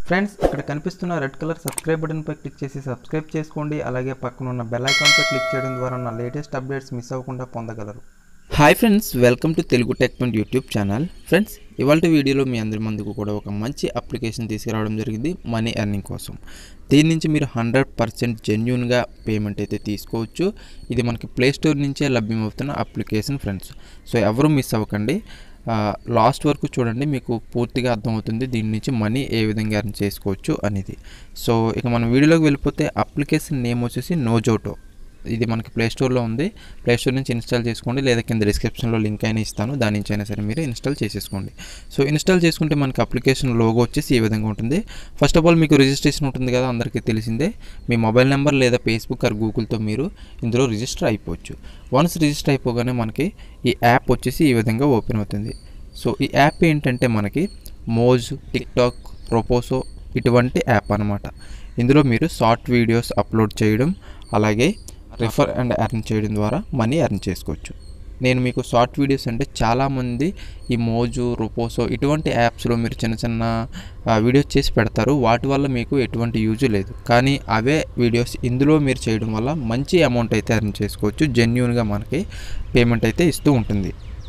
friends ఇక్కడ కనిపిస్తున్న red colour subscribe బటన్పై క్లిక్ చేసి సబ్స్క్రైబ్ చేసుకోండి అలాగే పక్కన ఉన్న బెల్ ఐకాన్పై క్లిక్ చేయడం ద్వారా నా లేటెస్ట్ అప్డేట్స్ మిస్ అవ్వకుండా పొందగలరు hi friends welcome to Telugu tech point YouTube channel friends ఇవాళ వీడియోలో మీ అందరి ముందుకు కూడా ఒక మంచి అప్లికేషన్ తీసుకురావడం జరిగింది మనీ ఎర్నింగ్ కోసం దీని నుంచి మీరు హండ్రెడ్ పర్సెంట్ జెన్యున్గా పేమెంట్ అయితే తీసుకోవచ్చు ఇది మనకి ప్లే స్టోర్ నుంచే లభ్యమవుతున్న అప్లికేషన్ ఫ్రెండ్స్ సో ఎవరు మిస్ అవ్వకండి లాస్ట్ వరకు చూడండి మీకు పూర్తిగా అర్థమవుతుంది దీని నుంచి మనీ ఏ విధంగా ఎర్న్ చేసుకోవచ్చు అనేది సో ఇక మనం వీడియోలోకి వెళ్ళిపోతే అప్లికేషన్ నేమ్ వచ్చేసి నోజోటో ఇది మనకి ప్లే స్టోర్లో ఉంది ప్లే స్టోర్ నుంచి ఇన్స్టాల్ చేసుకోండి లేదా కింద డిస్క్రిప్షన్లో లింక్ అయినా ఇస్తాను దాని నుంచి అయినా సరే మీరు ఇన్స్టాల్ చేసేసుకోండి సో ఇన్స్టాల్ చేసుకుంటే మనకి అప్లికేషన్ లోగో వచ్చేసి ఈ విధంగా ఉంటుంది ఫస్ట్ ఆఫ్ ఆల్ మీకు రిజిస్ట్రేషన్ ఉంటుంది కదా అందరికీ తెలిసిందే మీ మొబైల్ నెంబర్ లేదా ఫేస్బుక్ ఆర్ గూగుల్తో మీరు ఇందులో రిజిస్టర్ అయిపోవచ్చు వన్స్ రిజిస్టర్ అయిపోగానే మనకి ఈ యాప్ వచ్చేసి ఈ విధంగా ఓపెన్ అవుతుంది సో ఈ యాప్ ఏంటంటే మనకి మోజ్ టిక్టాక్ ప్రొపోసో ఇటువంటి యాప్ అనమాట ఇందులో మీరు షార్ట్ వీడియోస్ అప్లోడ్ చేయడం అలాగే రిఫర్ అండ్ ఎర్న్ చేయడం ద్వారా మనీ ఎర్న్ చేసుకోవచ్చు నేను మీకు షార్ట్ వీడియోస్ అంటే చాలామంది ఈ మోజు రుపోసో ఇటువంటి యాప్స్లో మీరు చిన్న చిన్న వీడియోస్ చేసి పెడతారు వాటి వల్ల మీకు ఎటువంటి యూజ్ లేదు కానీ అవే వీడియోస్ ఇందులో మీరు చేయడం వల్ల మంచి అమౌంట్ అయితే ఎర్న్ చేసుకోవచ్చు జెన్యున్గా మనకి పేమెంట్ అయితే ఇస్తూ ఉంటుంది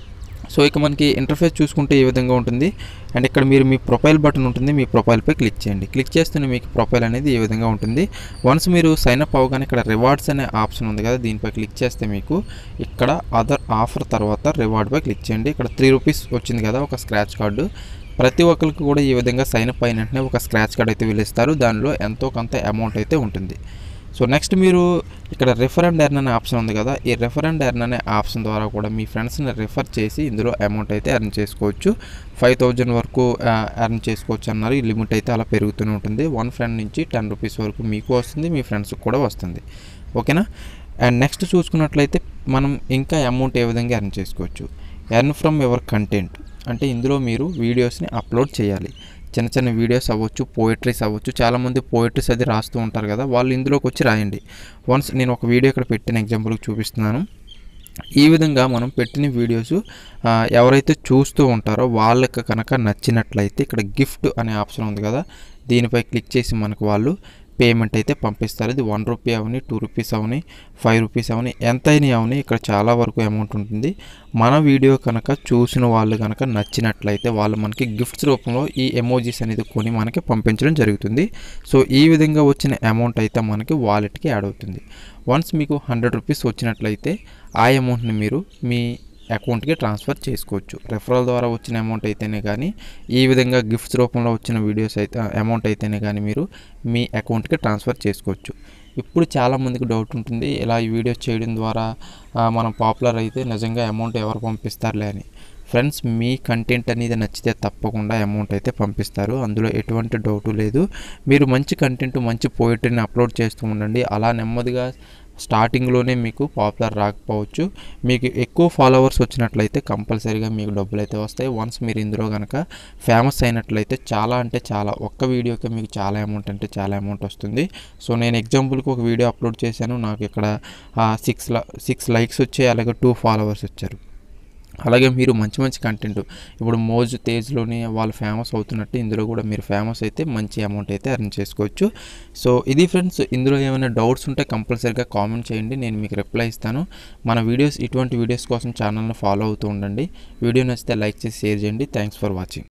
సో ఇక మనకి ఇంటర్ఫేస్ చూసుకుంటే ఈ విధంగా ఉంటుంది అండ్ ఇక్కడ మీరు మీ ప్రొఫైల్ బటన్ ఉంటుంది మీ ప్రొఫైల్పై క్లిక్ చేయండి క్లిక్ చేస్తేనే మీకు ప్రొఫైల్ అనేది ఈ విధంగా ఉంటుంది వన్స్ మీరు సైన్ అప్ అవ్వగానే ఇక్కడ రివార్డ్స్ అనే ఆప్షన్ ఉంది కదా దీనిపై క్లిక్ చేస్తే మీకు ఇక్కడ అదర్ ఆఫర్ తర్వాత రివార్డ్పై క్లిక్ చేయండి ఇక్కడ త్రీ రూపీస్ వచ్చింది కదా ఒక స్క్రాచ్ కార్డు ప్రతి ఒక్కరికి కూడా ఈ విధంగా సైన్ అప్ అయిన వెంటనే ఒక స్క్రాచ్ కార్డ్ అయితే వీళ్ళిస్తారు దానిలో ఎంతో కొంత అమౌంట్ అయితే ఉంటుంది సో నెక్స్ట్ మీరు ఇక్కడ రిఫర్ అండ్ ఎర్న్ అనే ఆప్షన్ ఉంది కదా ఈ రిఫర్ అండ్ ఎర్న్ అనే ఆప్షన్ ద్వారా కూడా మీ ఫ్రెండ్స్ని రిఫర్ చేసి ఇందులో అమౌంట్ అయితే ఎర్న్ చేసుకోవచ్చు ఫైవ్ థౌజండ్ వరకు ఎర్న్ చేసుకోవచ్చు అన్నారు ఈ లిమిట్ అయితే అలా పెరుగుతూనే ఉంటుంది వన్ ఫ్రెండ్ నుంచి టెన్ రూపీస్ వరకు మీకు వస్తుంది మీ ఫ్రెండ్స్కి కూడా వస్తుంది ఓకేనా అండ్ నెక్స్ట్ చూసుకున్నట్లయితే మనం ఇంకా అమౌంట్ ఏ విధంగా ఎర్న్ చేసుకోవచ్చు ఎర్న్ ఫ్రమ్ యువర్ కంటెంట్ అంటే ఇందులో మీరు వీడియోస్ని అప్లోడ్ చేయాలి చిన్న చిన్న వీడియోస్ అవ్వచ్చు పోయిటరీస్ అవ్వచ్చు చాలామంది పోయిటరీస్ అది రాస్తూ ఉంటారు కదా వాళ్ళు ఇందులోకి వచ్చి రాయండి వన్స్ నేను ఒక వీడియో ఇక్కడ పెట్టిన ఎగ్జాంపుల్కి చూపిస్తున్నాను ఈ విధంగా మనం పెట్టిన వీడియోస్ ఎవరైతే చూస్తూ ఉంటారో వాళ్ళకి కనుక నచ్చినట్లయితే ఇక్కడ గిఫ్ట్ అనే ఆప్షన్ ఉంది కదా దీనిపై క్లిక్ చేసి మనకు వాళ్ళు పేమెంట్ అయితే పంపిస్తారు ఇది వన్ రూపీ అవని టూ రూపీస్ అవని ఫైవ్ రూపీస్ అవని ఎంతైనా అవని ఇక్కడ చాలా వరకు అమౌంట్ ఉంటుంది మన వీడియో కనుక చూసిన వాళ్ళు కనుక నచ్చినట్లయితే వాళ్ళు మనకి గిఫ్ట్స్ రూపంలో ఈ ఎమోజీస్ అనేది కొని మనకి పంపించడం జరుగుతుంది సో ఈ విధంగా వచ్చిన అమౌంట్ అయితే మనకి వాలెట్కి యాడ్ అవుతుంది వన్స్ మీకు హండ్రెడ్ రూపీస్ వచ్చినట్లయితే ఆ అమౌంట్ని మీరు మీ అకౌంట్కి ట్రాన్స్ఫర్ చేసుకోవచ్చు రెఫరల్ ద్వారా వచ్చిన అమౌంట్ అయితేనే కానీ ఈ విధంగా గిఫ్ట్స్ రూపంలో వచ్చిన వీడియోస్ అయితే అమౌంట్ అయితేనే కానీ మీరు మీ అకౌంట్కి ట్రాన్స్ఫర్ చేసుకోవచ్చు ఇప్పుడు చాలామందికి డౌట్ ఉంటుంది ఇలా ఈ వీడియోస్ చేయడం ద్వారా మనం పాపులర్ అయితే నిజంగా అమౌంట్ ఎవరు పంపిస్తారులే అని ఫ్రెండ్స్ మీ కంటెంట్ అనేది నచ్చితే తప్పకుండా అమౌంట్ అయితే పంపిస్తారు అందులో ఎటువంటి డౌటు లేదు మీరు మంచి కంటెంట్ మంచి పోయిటరీని అప్లోడ్ చేస్తూ ఉండండి అలా నెమ్మదిగా స్టార్టింగ్లోనే మీకు పాపులర్ రాకపోవచ్చు మీకు ఎక్కువ ఫాలోవర్స్ వచ్చినట్లయితే కంపల్సరీగా మీకు డబ్బులు అయితే వస్తాయి వన్స్ మీరు ఇందులో కనుక ఫేమస్ అయినట్లయితే చాలా అంటే చాలా ఒక్క వీడియోకి మీకు చాలా అమౌంట్ అంటే చాలా అమౌంట్ వస్తుంది సో నేను ఎగ్జాంపుల్కి ఒక వీడియో అప్లోడ్ చేశాను నాకు ఇక్కడ సిక్స్ సిక్స్ లైక్స్ వచ్చాయి అలాగే టూ ఫాలోవర్స్ వచ్చారు అలాగే మీరు మంచి మంచి కంటెంట్ ఇప్పుడు మోజ్ తేజ్లోని వాళ్ళు ఫేమస్ అవుతున్నట్టు ఇందులో కూడా మీరు ఫేమస్ అయితే మంచి అమౌంట్ అయితే అర్న్ చేసుకోవచ్చు సో ఇది ఫ్రెండ్స్ ఇందులో ఏమైనా డౌట్స్ ఉంటే కంపల్సరీగా కామెంట్ చేయండి నేను మీకు రిప్లై ఇస్తాను మన వీడియోస్ ఇటువంటి వీడియోస్ కోసం ఛానల్ని ఫాలో అవుతూ ఉండండి వీడియో నచ్చితే లైక్ చేసి షేర్ చేయండి థ్యాంక్స్ ఫర్ వాచింగ్